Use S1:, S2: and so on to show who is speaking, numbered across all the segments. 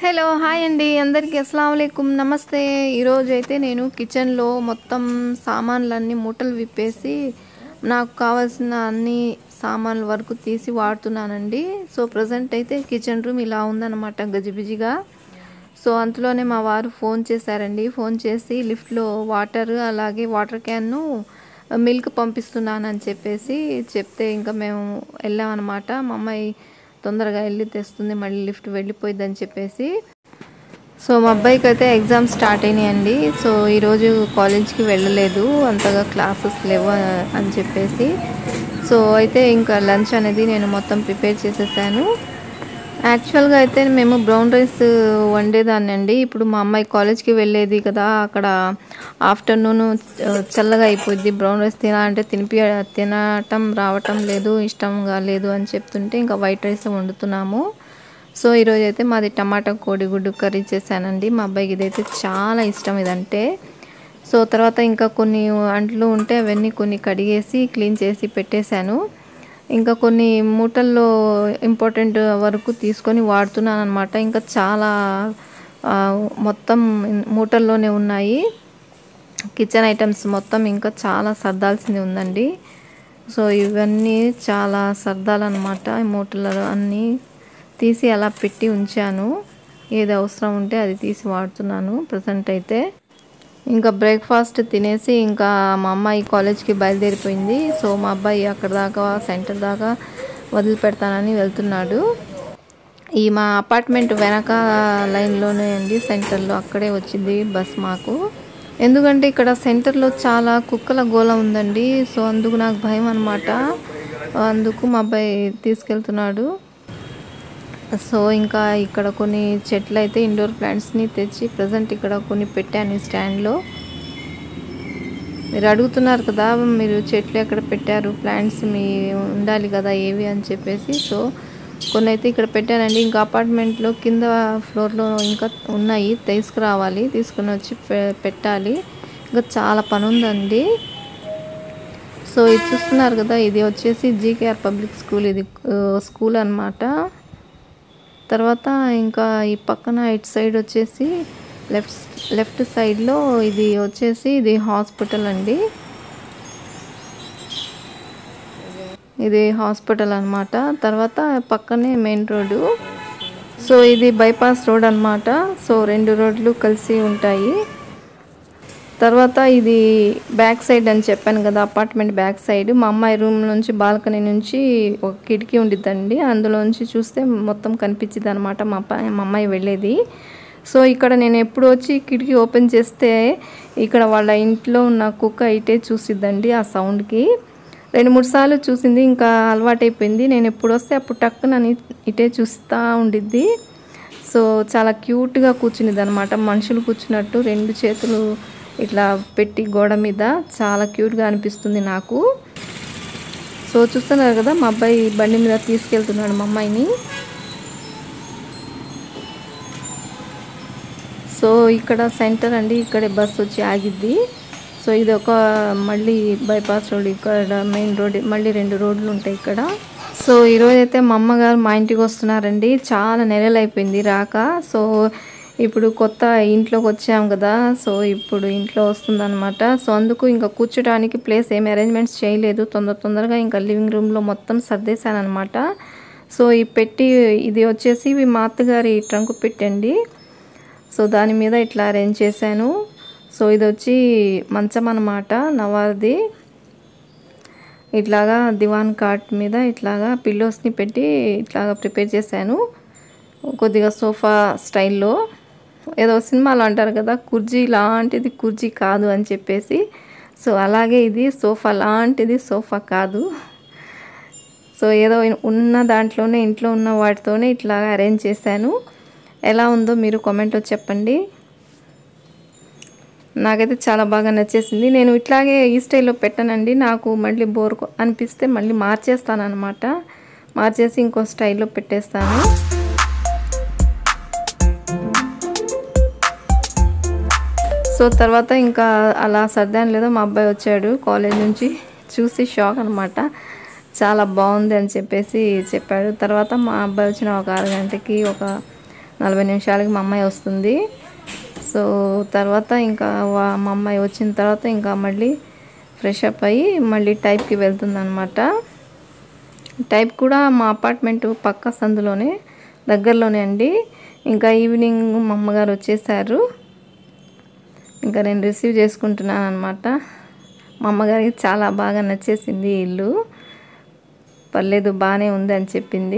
S1: hello hi అండి అందరికీ అస్సలం వాలేకుమ్ నమస్తే ఈరోజు అయితే నేను కిచెన్లో మొత్తం సామాన్లన్నీ మూటలు విప్పేసి నాకు కావాల్సిన అన్ని సామాన్ల వరకు తీసి వాడుతున్నానండి సో ప్రజెంట్ అయితే కిచెన్ రూమ్ ఇలా ఉందన్నమాట గజిబిజిగా సో అంతలోనే మా వారు ఫోన్ చేశారండి ఫోన్ చేసి లిఫ్ట్లో వాటర్ అలాగే వాటర్ క్యాన్ను మిల్క్ పంపిస్తున్నానని చెప్పేసి చెప్తే ఇంకా మేము వెళ్ళామన్నమాట మా అమ్మాయి తొందరగా వెళ్ళి తెస్తుంది మళ్ళీ లిఫ్ట్ వెళ్ళిపోయిందని చెప్పేసి సో మా అబ్బాయికి అయితే ఎగ్జామ్ స్టార్ట్ అయినాయండి సో ఈరోజు కాలేజ్కి వెళ్ళలేదు అంతగా క్లాసెస్ లేవు అని చెప్పేసి సో అయితే ఇంకా లంచ్ అనేది నేను మొత్తం ప్రిపేర్ చేసేసాను యాక్చువల్గా అయితే మేము బ్రౌన్ రైస్ వండేదాన్ని అండి ఇప్పుడు మా అమ్మాయి కాలేజ్కి వెళ్ళేది కదా అక్కడ ఆఫ్టర్నూన్ చల్లగా అయిపోద్ది బ్రౌన్ రైస్ తినాలంటే తినిపి తినటం రావటం లేదు ఇష్టంగా లేదు అని చెప్తుంటే ఇంకా వైట్ రైస్ వండుతున్నాము సో ఈరోజు అయితే మాది టమాటా కోడిగుడ్డు కర్రీ చేశానండి మా అబ్బాయికి ఇదైతే చాలా ఇష్టం ఇదంటే సో తర్వాత ఇంకా కొన్ని అంట్లు ఉంటే అవన్నీ కొన్ని కడిగేసి క్లీన్ చేసి పెట్టేశాను ఇంకా కొన్ని మూటల్లో ఇంపార్టెంట్ వరకు తీసుకొని వాడుతున్నాను అనమాట ఇంకా చాలా మొత్తం మూటల్లోనే ఉన్నాయి కిచెన్ ఐటమ్స్ మొత్తం ఇంకా చాలా సర్దాల్సింది ఉందండి సో ఇవన్నీ చాలా సర్దాలన్నమాట మూటలలో అన్నీ తీసి అలా పెట్టి ఉంచాను ఏది అవసరం ఉంటే అది తీసి వాడుతున్నాను ప్రజెంట్ అయితే ఇంకా బ్రేక్ఫాస్ట్ తినేసి ఇంకా మా అమ్మాయి కాలేజ్కి బయలుదేరిపోయింది సో మా అబ్బాయి అక్కడ దాకా సెంటర్ దాకా వదిలిపెడతానని వెళ్తున్నాడు ఈ మా అపార్ట్మెంట్ వెనక లైన్లోనే అండి సెంటర్లో అక్కడే వచ్చింది బస్ మాకు ఎందుకంటే ఇక్కడ సెంటర్లో చాలా కుక్కల గోల ఉందండి సో అందుకు నాకు భయం అనమాట అందుకు మా అబ్బాయి తీసుకెళ్తున్నాడు సో ఇంకా ఇక్కడ కొన్ని చెట్లు అయితే ఇండోర్ ప్లాంట్స్ని తెచ్చి ప్రజెంట్ ఇక్కడ కొన్ని పెట్టాను స్టాండ్లో మీరు అడుగుతున్నారు కదా మీరు చెట్లు ఎక్కడ పెట్టారు ప్లాంట్స్ మీ ఉండాలి కదా ఏవి అని చెప్పేసి సో కొన్ని అయితే ఇక్కడ పెట్టానండి ఇంకా అపార్ట్మెంట్లో కింద ఫ్లోర్లో ఇంకా ఉన్నాయి తీసుకురావాలి తీసుకుని వచ్చి పెట్టాలి ఇంకా చాలా పని ఉందండి సో ఇది చూస్తున్నారు కదా ఇది వచ్చేసి జీకేఆర్ పబ్లిక్ స్కూల్ ఇది స్కూల్ అనమాట తర్వాత ఇంకా ఈ పక్కన ఇటు సైడ్ వచ్చేసి లెఫ్ట్ లెఫ్ట్ సైడ్లో ఇది వచ్చేసి ఇది హాస్పిటల్ అండి ఇది హాస్పిటల్ అనమాట తర్వాత పక్కనే మెయిన్ రోడ్డు సో ఇది బైపాస్ రోడ్ అనమాట సో రెండు రోడ్లు కలిసి ఉంటాయి తర్వాత ఇది బ్యాక్ సైడ్ అని చెప్పాను కదా అపార్ట్మెంట్ బ్యాక్ సైడ్ మా అమ్మాయి రూమ్ నుంచి బాల్కనీ నుంచి ఒక కిటికీ ఉండిద్దండి అందులోంచి చూస్తే మొత్తం కనిపించింది అనమాట మా మా అమ్మాయి వెళ్ళేది సో ఇక్కడ నేను ఎప్పుడు వచ్చి కిటికీ ఓపెన్ చేస్తే ఇక్కడ వాళ్ళ ఇంట్లో ఉన్న కుక్క ఇటే చూసిద్దండి ఆ సౌండ్కి రెండు మూడు సార్లు చూసింది ఇంకా అలవాటైపోయింది నేను ఎప్పుడు వస్తే అప్పుడు టక్కున ఇటే చూస్తూ ఉండిద్ది సో చాలా క్యూట్గా కూర్చునిద్ది అనమాట మనుషులు కూర్చున్నట్టు రెండు చేతులు ఇట్లా పెట్టి గోడ మీద చాలా క్యూట్గా అనిపిస్తుంది నాకు సో చూస్తున్నారు కదా మా అబ్బాయి బండి మీద తీసుకెళ్తున్నాడు మా అమ్మాయిని సో ఇక్కడ సెంటర్ అండి ఇక్కడే బస్ వచ్చి ఆగిద్ది సో ఇది ఒక మళ్ళీ బైపాస్ రోడ్ ఇక్కడ మెయిన్ రోడ్ మళ్ళీ రెండు రోడ్లు ఉంటాయి ఇక్కడ సో ఈరోజు అయితే మా అమ్మగారు మా ఇంటికి వస్తున్నారండి చాలా నెలలు అయిపోయింది రాక సో ఇప్పుడు కొత్త ఇంట్లోకి వచ్చాం కదా సో ఇప్పుడు ఇంట్లో వస్తుందన్నమాట సో అందుకు ఇంకా కూర్చోడానికి ప్లేస్ ఏమి అరేంజ్మెంట్స్ చేయలేదు తొందర తొందరగా ఇంకా లివింగ్ రూమ్లో మొత్తం సర్దేశాను అనమాట సో ఈ పెట్టి ఇది వచ్చేసి మా అత్తగారి ట్రంక్ పెట్టండి సో దాని మీద ఇట్లా అరేంజ్ చేశాను సో ఇది వచ్చి మంచం అనమాట నవార్ది ఇట్లాగా దివాన్ కాట్ మీద ఇట్లాగా పిల్లోస్ని పెట్టి ఇట్లాగా ప్రిపేర్ చేశాను కొద్దిగా సోఫా స్టైల్లో ఏదో సినిమాలో అంటారు కదా కుర్జీ లాంటిది కుర్జీ కాదు అని చెప్పేసి సో అలాగే ఇది సోఫా లాంటిది సోఫా కాదు సో ఏదో ఉన్న దాంట్లోనే ఇంట్లో ఉన్న వాటితోనే ఇట్లా అరేంజ్ చేశాను ఎలా ఉందో మీరు కామెంట్లో చెప్పండి నాకైతే చాలా బాగా నచ్చేసింది నేను ఇట్లాగే ఈ స్టైల్లో పెట్టానండి నాకు మళ్ళీ బోర్ అనిపిస్తే మళ్ళీ మార్చేస్తాను అనమాట మార్చేసి ఇంకో స్టైల్లో పెట్టేస్తాను సో తర్వాత ఇంకా అలా సర్దాను లేదో మా అబ్బాయి వచ్చాడు కాలేజ్ నుంచి చూసి షాక్ అనమాట చాలా బాగుంది అని చెప్పేసి చెప్పాడు తర్వాత మా అబ్బాయి వచ్చిన ఒక అరగంటకి ఒక నలభై నిమిషాలకి మా అమ్మాయి వస్తుంది సో తర్వాత ఇంకా వా- మా అమ్మాయి వచ్చిన తర్వాత ఇంకా మళ్ళీ ఫ్రెష్ అప్ అయ్యి మళ్ళీ టైప్కి వెళ్తుంది అనమాట టైప్ కూడా మా అపార్ట్మెంట్ పక్క సందులోనే దగ్గరలోనే అండి ఇంకా ఈవినింగ్ మా అమ్మగారు వచ్చేసారు ఇంకా నేను రిసీవ్ చేసుకుంటున్నాను అనమాట మా అమ్మగారికి చాలా బాగా నచ్చేసింది ఈ ఇల్లు పర్లేదు బాగానే ఉంది అని చెప్పింది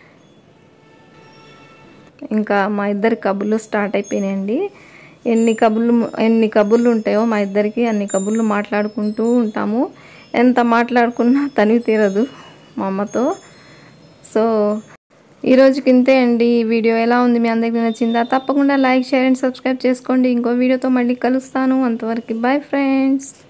S1: ఇంకా మా ఇద్దరి కబుర్లు స్టార్ట్ అయిపోయినాయండి ఎన్ని కబుర్లు ఎన్ని కబుర్లు ఉంటాయో మా ఇద్దరికి అన్ని కబుర్లు మాట్లాడుకుంటూ ఉంటాము ఎంత మాట్లాడుకున్నా తనివి తీరదు మా అమ్మతో సో ఈ రోజుకి ఇంతే అండి ఈ వీడియో ఎలా ఉంది మీ అందరికీ నచ్చిందా తప్పకుండా లైక్ షేర్ అండ్ సబ్స్క్రైబ్ చేసుకోండి ఇంకో వీడియోతో మళ్ళీ కలుస్తాను అంతవరకు బాయ్ ఫ్రెండ్స్